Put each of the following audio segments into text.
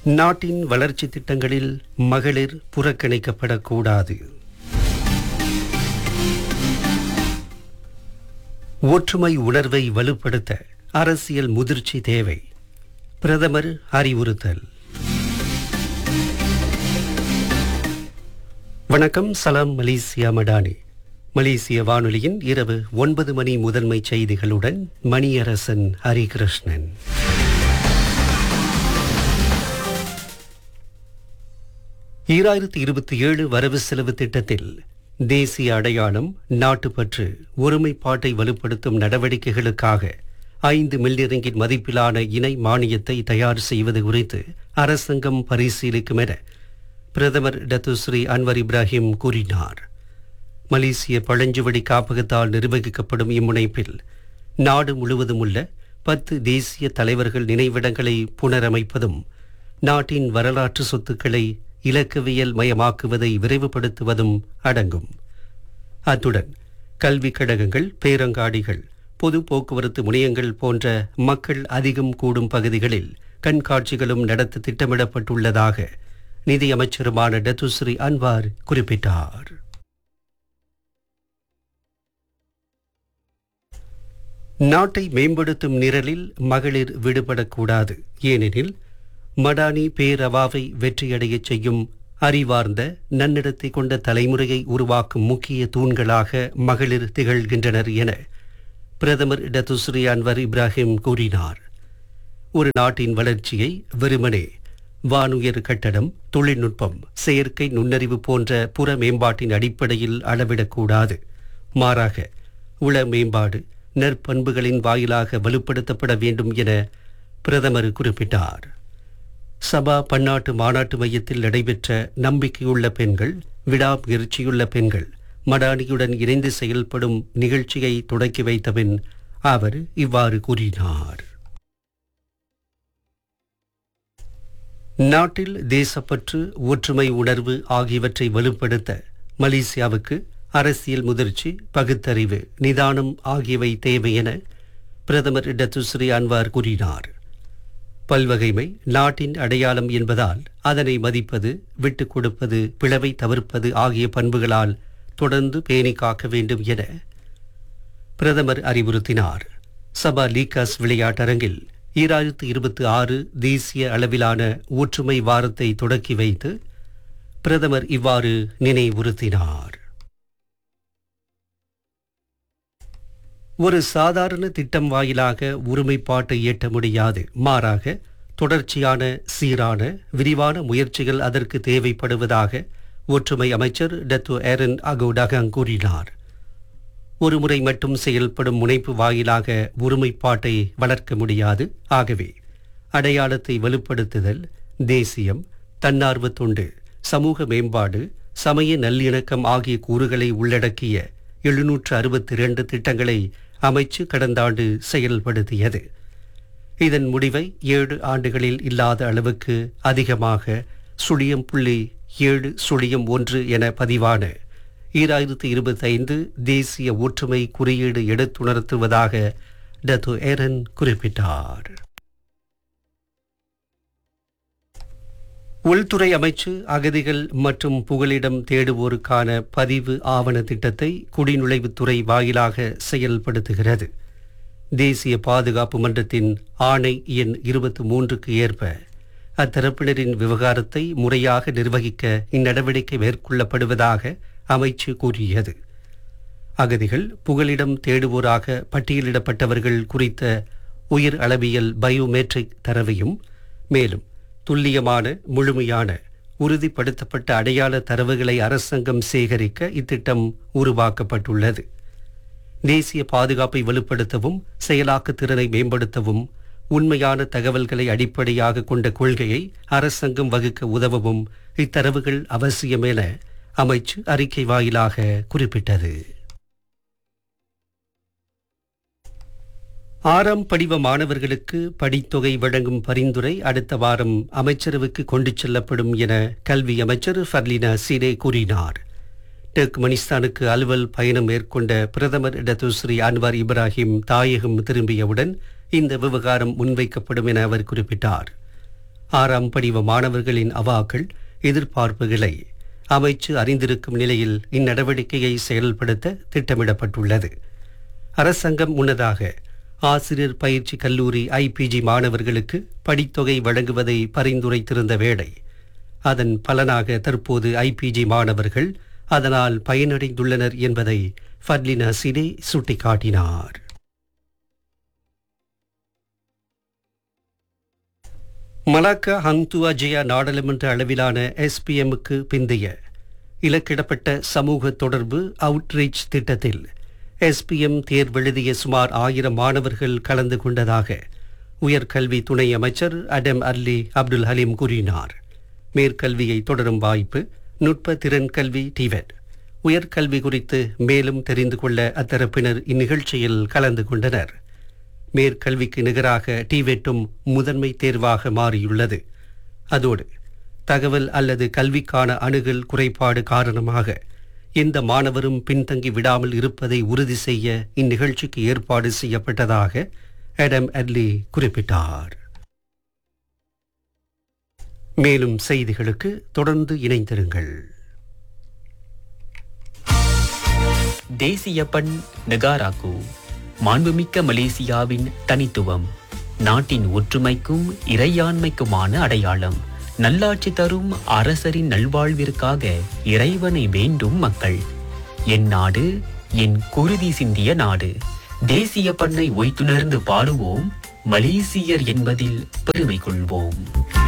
நாட்டின் வளர்ச்சி திட்டங்களில் மகளிர் புறக்கணிக்கப்படக்கூடாது ஒற்றுமை உணர்வை வலுப்படுத்த அரசியல் முதிர்ச்சி தேவை பிரதமர் அறிவுறுத்தல் வணக்கம் சலாம் மலேசியா மடானி மலேசிய வானொலியின் இரவு ஒன்பது மணி முதன்மை செய்திகளுடன் மணியரசன் ஹரிகிருஷ்ணன் ஈராயிரத்தி இருபத்தி ஏழு வரவு செலவு திட்டத்தில் தேசிய அடையாளம் நாட்டுப்பற்று ஒருமைப்பாட்டை வலுப்படுத்தும் நடவடிக்கைகளுக்காக ஐந்து மில்லியன் மதிப்பிலான இணை மானியத்தை தயார் செய்வது குறித்து அரசாங்கம் பரிசீலிக்கும் என பிரதமர் டத்துஸ்ரீ அன்வர் இப்ராஹிம் கூறினார் மலேசிய பழஞ்சுவடி காப்பகத்தால் நிர்வகிக்கப்படும் இம்முனைப்பில் நாடு முழுவதும் உள்ள பத்து தேசிய தலைவர்கள் நினைவிடங்களை புனரமைப்பதும் நாட்டின் வரலாற்று சொத்துக்களை இலக்கவியல் மயமாக்குவதை விரைவுபடுத்துவதும் அடங்கும் அத்துடன் கல்விக் கழகங்கள் பேரங்காடிகள் பொது போக்குவரத்து முனையங்கள் போன்ற மக்கள் அதிகம் கூடும் பகுதிகளில் கண்காட்சிகளும் நடத்த திட்டமிடப்பட்டுள்ளதாக நிதியமைச்சருமான டத்துஸ்ரீ அன்வார் குறிப்பிட்டார் நாட்டை மேம்படுத்தும் நிரலில் மகளிர் விடுபடக்கூடாது ஏனெனில் மடானி பேரவாவை வெற்றியடையச் செய்யும் அறிவார்ந்த நன்னிடத்தை கொண்ட தலைமுறையை உருவாக்கும் முக்கிய தூண்களாக மகளிர் திகழ்கின்றனர் என பிரதமர் டத்துஸ்ரீ அன்வர் இப்ராஹிம் கூறினார் ஒரு நாட்டின் வளர்ச்சியை வெறுமனே வானுயர் கட்டடம் தொழில்நுட்பம் செயற்கை நுண்ணறிவு போன்ற புற மேம்பாட்டின் அடிப்படையில் அளவிடக்கூடாது மாறாக உள மேம்பாடு நற்பண்புகளின் வாயிலாக வலுப்படுத்தப்பட வேண்டும் என பிரதமர் குறிப்பிட்டார் சபா பன்னாட்டு மாநாட்டு மையத்தில் நடைபெற்ற நம்பிக்கையுள்ள பெண்கள் விடாமுயற்சியுள்ள பெண்கள் மடானியுடன் இணைந்து செயல்படும் நிகழ்ச்சியை தொடக்கி வைத்தபின் அவர் இவ்வாறு கூறினார் நாட்டில் தேசப்பற்று ஒற்றுமை உணர்வு ஆகியவற்றை வலுப்படுத்த மலேசியாவுக்கு அரசியல் முதிர்ச்சி பகுத்தறிவு நிதானம் ஆகியவை தேவை என பிரதமர் டத்துஸ்ரீ அன்வார் கூறினார் பல்வகைமை நாட்டின் அடையாளம் என்பதால் அதனை மதிப்பது விட்டுக் கொடுப்பது பிளவை தவிர்ப்பது ஆகிய பண்புகளால் தொடர்ந்து பேணி காக்க வேண்டும் என பிரதமர் அறிவுறுத்தினார் சபா லீகாஸ் விளையாட்டரங்கில் ஈராயிரத்து இருபத்தி ஆறு தேசிய அளவிலான ஒற்றுமை வாரத்தை தொடக்கி வைத்து பிரதமர் இவ்வாறு நினைவுறுத்தினார் ஒரு சாதாரண திட்டம் வாயிலாக ஒருமைப்பாட்டை எட்ட முடியாது மாறாக தொடர்ச்சியான சீரான விரிவான முயற்சிகள் அதற்கு தேவைப்படுவதாக ஒற்றுமை அமைச்சர் டத்து ஏரன் அகோடகங் கூறினார் ஒரு முறை மட்டும் செயல்படும் முனைப்பு வாயிலாக ஒருமைப்பாட்டை வளர்க்க முடியாது ஆகவே அடையாளத்தை வலுப்படுத்துதல் தேசியம் தன்னார்வ தொண்டு சமூக மேம்பாடு சமய நல்லிணக்கம் ஆகிய கூறுகளை உள்ளடக்கிய எழுநூற்று அறுபத்தி இரண்டு திட்டங்களை அமைச்சு கடந்த ஆண்டு செயல்படுத்தியது இதன் முடிவை ஏழு ஆண்டுகளில் இல்லாத அளவுக்கு அதிகமாக சுழியம் புள்ளி ஏழு சுழியம் ஒன்று என பதிவான ஈராயிரத்து இருபத்தைந்து தேசிய ஒற்றுமை குறியீடு எடுத்துணர்த்துவதாக டத்து ஏரன் குறிப்பிட்டார் உள்துறை அமைச்சு அகதிகள் மற்றும் புகலிடம் தேடுவோருக்கான பதிவு ஆவண திட்டத்தை குடிநுழைவுத்துறை வாயிலாக செயல்படுத்துகிறது தேசிய பாதுகாப்பு மன்றத்தின் ஆணை எண் இருபத்தி மூன்றுக்கு ஏற்ப அத்தரப்பினரின் விவகாரத்தை முறையாக நிர்வகிக்க இந்நடவடிக்கை மேற்கொள்ளப்படுவதாக அமைச்சு கூறியது அகதிகள் புகலிடம் தேடுவோராக பட்டியலிடப்பட்டவர்கள் குறித்த உயிர் அளவியல் பயோமெட்ரிக் தரவையும் மேலும் துல்லியமான முழுமையான உறுதிப்படுத்தப்பட்ட அடையாள தரவுகளை அரசாங்கம் சேகரிக்க இத்திட்டம் உருவாக்கப்பட்டுள்ளது தேசிய பாதுகாப்பை வலுப்படுத்தவும் செயலாக்க திறனை மேம்படுத்தவும் உண்மையான தகவல்களை அடிப்படையாக கொண்ட கொள்கையை அரசாங்கம் வகுக்க உதவவும் இத்தரவுகள் அவசியம் என அமைச்சு அறிக்கை வாயிலாக குறிப்பிட்டது ஆறாம் படிவ மாணவர்களுக்கு படித்தொகை வழங்கும் பரிந்துரை அடுத்த வாரம் அமைச்சரவுக்கு கொண்டு செல்லப்படும் என கல்வி அமைச்சர் ஃபர்லினா சீரே கூறினார் டெர்க்மனிஸ்தானுக்கு அலுவல் பயணம் மேற்கொண்ட பிரதமர் டத்துஸ்ரீ அன்வார் இப்ராஹிம் தாயகம் திரும்பியவுடன் இந்த விவகாரம் முன்வைக்கப்படும் என அவர் குறிப்பிட்டார் ஆறாம் படிவ மாணவர்களின் அவாக்கள் எதிர்பார்ப்புகளை அமைச்சு அறிந்திருக்கும் நிலையில் இந்நடவடிக்கையை செயல்படுத்த திட்டமிடப்பட்டுள்ளது அரசாங்கம் முன்னதாக ஆசிரியர் பயிற்சி கல்லூரி ஐபிஜி மாணவர்களுக்கு படித்தொகை வழங்குவதை பரிந்துரைத்திருந்த வேளை அதன் பலனாக தற்போது ஐபிஜி மாணவர்கள் அதனால் பயனடைந்துள்ளனர் என்பதை ஃபர்லினா சிடே சுட்டிக்காட்டினார் மலாக்கா ஹந்துவா ஜெயா நாடாளுமன்ற அளவிலான எஸ்பிஎம்முக்கு பிந்தைய இலக்கிடப்பட்ட சமூக தொடர்பு அவுட்ரீச் திட்டத்தில் எஸ்பிஎம் தேர்வெழுதிய சுமார் ஆயிரம் மாணவர்கள் கலந்து கொண்டதாக உயர்கல்வி துணை அமைச்சர் அடம் அர்லி அப்துல் ஹலீம் கூறினார் மேற்கல்வியை தொடரும் வாய்ப்பு நுட்ப திறன் கல்வி டிவெட் உயர்கல்வி குறித்து மேலும் தெரிந்து கொள்ள அத்தரப்பினர் இந்நிகழ்ச்சியில் கலந்து கொண்டனர் மேற்கல்விக்கு நிகராக டிவெட்டும் முதன்மை தேர்வாக மாறியுள்ளது அதோடு தகவல் அல்லது கல்விக்கான அணுகல் குறைபாடு காரணமாக எந்த மாணவரும் பின்தங்கி விடாமல் இருப்பதை உறுதி செய்ய இந்நிகழ்ச்சிக்கு ஏற்பாடு செய்யப்பட்டதாக அடம் அட்லி குறிப்பிட்டார் மேலும் செய்திகளுக்கு தொடர்ந்து இணைந்திருங்கள் தேசிய பண் நெகாராக்கு மாண்புமிக்க மலேசியாவின் தனித்துவம் நாட்டின் ஒற்றுமைக்கும் இறையாண்மைக்குமான அடையாளம் நல்லாட்சி தரும் அரசரின் நல்வாழ்விற்காக இறைவனை வேண்டும் மக்கள் என் நாடு என் குருதி சிந்திய நாடு தேசிய பண்ணை ஒய்த்துணர்ந்து பாடுவோம் மலேசியர் என்பதில் பெருமை கொள்வோம்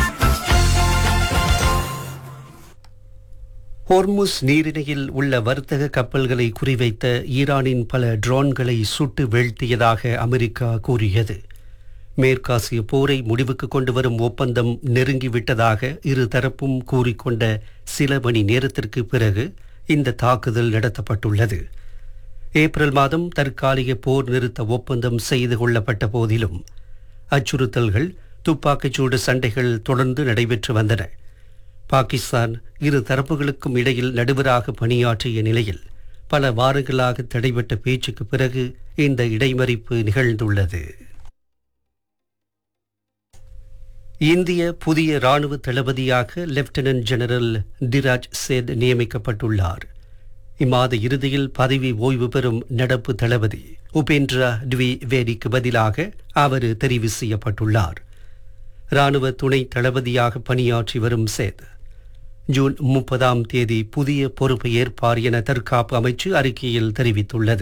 ஹோர்முஸ் நீரிணையில் உள்ள வர்த்தக கப்பல்களை குறிவைத்த ஈரானின் பல ட்ரோன்களை சுட்டு வீழ்த்தியதாக அமெரிக்கா கூறியது மேற்காசிய போரை முடிவுக்கு கொண்டு வரும் ஒப்பந்தம் நெருங்கிவிட்டதாக இரு தரப்பும் கூறிக்கொண்ட சில மணி நேரத்திற்கு பிறகு இந்த தாக்குதல் நடத்தப்பட்டுள்ளது ஏப்ரல் மாதம் தற்காலிக போர் நிறுத்த ஒப்பந்தம் செய்து கொள்ளப்பட்ட போதிலும் அச்சுறுத்தல்கள் துப்பாக்கிச்சூடு சண்டைகள் தொடர்ந்து நடைபெற்று வந்தன பாகிஸ்தான் இரு தரப்புகளுக்கும் இடையில் நடுவராக பணியாற்றிய நிலையில் பல வாரங்களாக தடைபட்ட பேச்சுக்கு பிறகு இந்த இடைமறிப்பு நிகழ்ந்துள்ளது இந்திய புதிய ராணுவ தளபதியாக லெப்டினன்ட் ஜெனரல் டிராஜ் சேத் நியமிக்கப்பட்டுள்ளார் இம்மாத இறுதியில் பதவி ஓய்வு பெறும் நடப்பு தளபதி உபேந்திரா ட்வி வேடிக்கு பதிலாக அவர் தெரிவு செய்யப்பட்டுள்ளார் ராணுவ துணை தளபதியாக பணியாற்றி வரும் சேத் ஜூன் முப்பதாம் தேதி புதிய பொறுப்பை ஏற்பார் என தற்காப்பு அமைச்சு அறிக்கையில் தெரிவித்துள்ளது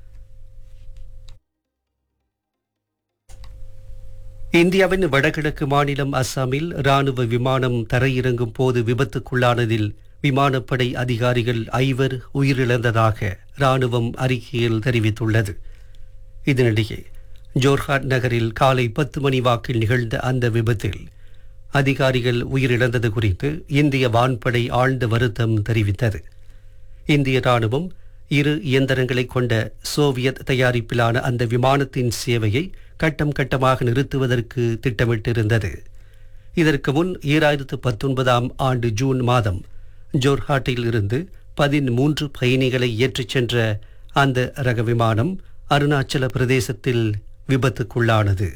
இந்தியாவின் வடகிழக்கு மாநிலம் அஸ்ஸாமில் ராணுவ விமானம் தரையிறங்கும் போது விபத்துக்குள்ளானதில் விமானப்படை அதிகாரிகள் ஐவர் உயிரிழந்ததாக ராணுவம் அறிக்கையில் தெரிவித்துள்ளது இதனிடையே ஜோர்ஹாட் நகரில் காலை பத்து மணி வாக்கில் நிகழ்ந்த அந்த விபத்தில் அதிகாரிகள் உயிரிழந்தது குறித்து இந்திய வான்படை ஆழ்ந்த வருத்தம் தெரிவித்தது இந்திய ராணுவம் இரு இயந்திரங்களை கொண்ட சோவியத் தயாரிப்பிலான அந்த விமானத்தின் சேவையை கட்டம் கட்டமாக நிறுத்துவதற்கு திட்டமிட்டிருந்தது இதற்கு முன் ஈராயிரத்து பத்தொன்பதாம் ஆண்டு ஜூன் மாதம் ஜோர்ஹாட்டில் இருந்து பதிமூன்று பயணிகளை ஏற்றிச் சென்ற அந்த ரக விமானம் அருணாச்சல பிரதேசத்தில் விபத்துக்குள்ளானது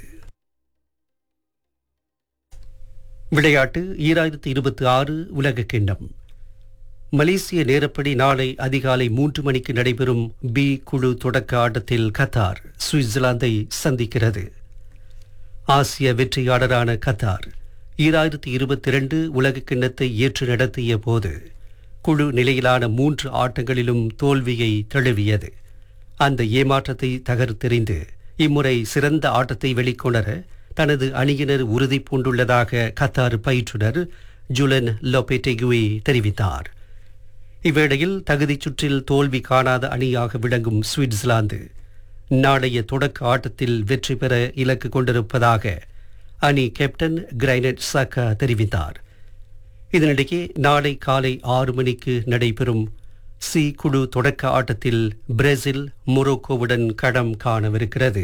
விளையாட்டு ஈராயிரத்து இருபத்தி ஆறு உலக கிண்ணம் மலேசிய நேரப்படி நாளை அதிகாலை மூன்று மணிக்கு நடைபெறும் பி குழு தொடக்க ஆட்டத்தில் கத்தார் சுவிட்சர்லாந்தை சந்திக்கிறது ஆசிய வெற்றியாளரான கத்தார் ஈராயிரத்தி இருபத்தி இரண்டு உலக கிண்ணத்தை ஏற்று நடத்திய போது குழு நிலையிலான மூன்று ஆட்டங்களிலும் தோல்வியை தழுவியது அந்த ஏமாற்றத்தை தகர்த்தெறிந்து இம்முறை சிறந்த ஆட்டத்தை வெளிக்கொணர தனது அணியினர் உறுதி பூண்டுள்ளதாக கத்தார் பயிற்றுனர் ஜுலன் லோபெட்டெகுவே தெரிவித்தார் இவ்வேளையில் தகுதிச் சுற்றில் தோல்வி காணாத அணியாக விளங்கும் சுவிட்சர்லாந்து நாளைய தொடக்க ஆட்டத்தில் வெற்றி பெற இலக்கு கொண்டிருப்பதாக அணி கேப்டன் கிரைனட் சக்கா தெரிவித்தார் இதனிடையே நாளை காலை ஆறு மணிக்கு நடைபெறும் சி குழு தொடக்க ஆட்டத்தில் பிரேசில் மொரோக்கோவுடன் களம் காணவிருக்கிறது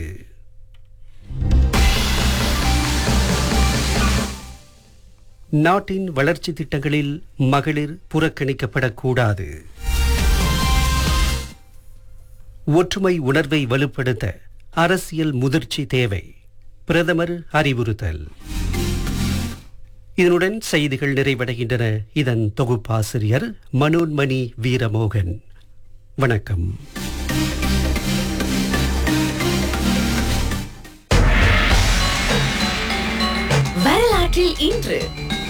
நாட்டின் வளர்ச்சி திட்டங்களில் மகளிர் புறக்கணிக்கப்படக்கூடாது ஒற்றுமை உணர்வை வலுப்படுத்த அரசியல் முதிர்ச்சி தேவை பிரதமர் அறிவுறுத்தல் இதனுடன் செய்திகள் நிறைவடைகின்றன இதன் தொகுப்பாசிரியர் மனோன்மணி வீரமோகன் வணக்கம் வரலாற்றில் இன்று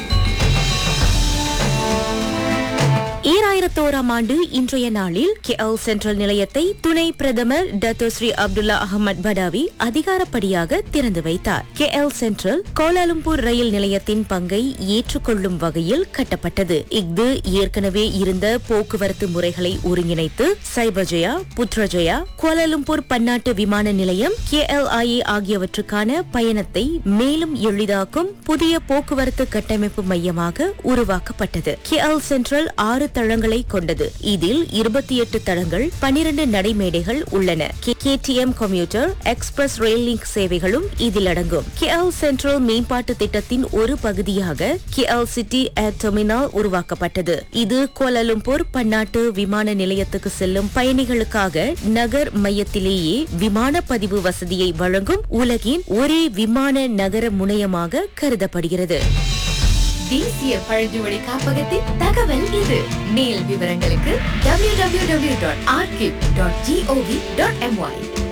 ஈராயிரத்தோராம் ஆண்டு இன்றைய நாளில் கேஎல் சென்ட்ரல் நிலையத்தை துணை பிரதமர் டத்தோஸ்ரீ அப்துல்லா அகமது படாவி அதிகாரப்படியாக திறந்து வைத்தார் கேஎல் சென்ட்ரல் கோலாலம்பூர் ரயில் நிலையத்தின் பங்கை ஏற்றுக்கொள்ளும் வகையில் கட்டப்பட்டது இஃது ஏற்கனவே இருந்த போக்குவரத்து முறைகளை ஒருங்கிணைத்து சைபஜயா புத்ரஜயா கோலாலம்பூர் பன்னாட்டு விமான நிலையம் கேஎல்ஐஏ ஆகியவற்றுக்கான பயணத்தை மேலும் எளிதாக்கும் புதிய போக்குவரத்து கட்டமைப்பு மையமாக உருவாக்கப்பட்டது கேஎல் சென்ட்ரல் ஆறு தளங்களை கொண்டது இதில் இருபத்தி எட்டு தளங்கள் பனிரெண்டு நடைமேடைகள் உள்ளன KTM commuter express rail link சேவைகளும் இதில் அடங்கும் கேஎல் சென்ட்ரல் மேம்பாட்டு திட்டத்தின் ஒரு பகுதியாக கேஎல் சிட்டி ஏர் டெர்மினல் உருவாக்கப்பட்டது இது கோலாலம்பூர் பன்னாட்டு விமான நிலையத்துக்கு செல்லும் பயணிகளுக்காக நகர் மையத்திலேயே விமான பதிவு வசதியை வழங்கும் உலகின் ஒரே விமான நகர முனையமாக கருதப்படுகிறது தேசிய பழங்குடி காப்பகத்தின் தகவல் இது மேல் விவரங்களுக்கு www.archive.gov.my